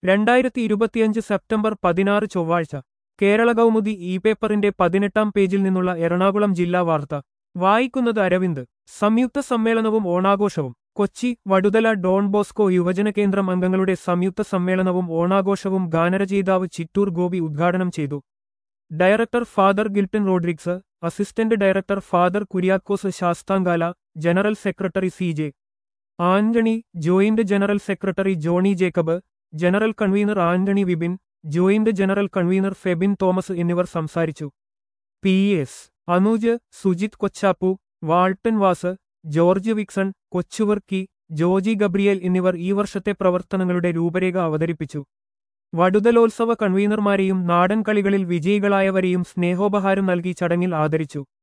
രണ്ടായിരത്തി ഇരുപത്തിയഞ്ച് സെപ്റ്റംബർ പതിനാറ് ചൊവ്വാഴ്ച കേരള കൗമുദി ഇ പേപ്പറിന്റെ പതിനെട്ടാം പേജിൽ നിന്നുള്ള എറണാകുളം ജില്ലാ വാർത്ത വായിക്കുന്നത് അരവിന്ദ് സംയുക്ത സമ്മേളനവും ഓണാഘോഷവും കൊച്ചി വടുതല ഡോൺ ബോസ്കോ യുവജന കേന്ദ്രം അംഗങ്ങളുടെ സംയുക്ത സമ്മേളനവും ഓണാഘോഷവും ഗാനരചയിതാവ് ചിറ്റൂർ ഗോപി ഉദ്ഘാടനം ചെയ്തു director Father Gilton Rodrigues assistant director Father Kuriakose Sasthankala general secretary C J Antony joint general secretary Johnny Jacob general convener Antony Vipin joint general convener Febin Thomas എന്നിവർ സംസാരിച്ചു P S Anuj Sujith Kochappu Walton Vas George Vixon Kochuvarkey Joji Gabriel എന്നിവർ ഈ വർഷത്തെ പ്രവർത്തനങ്ങളുടെ രൂപരേഖ അവതരിപ്പിച്ചു വടുതലോത്സവ കൺവീനർമാരെയും നാടൻ കളികളിൽ വിജയികളായവരെയും സ്നേഹോപഹാരം നൽകി ചടങ്ങിൽ ആദരിച്ചു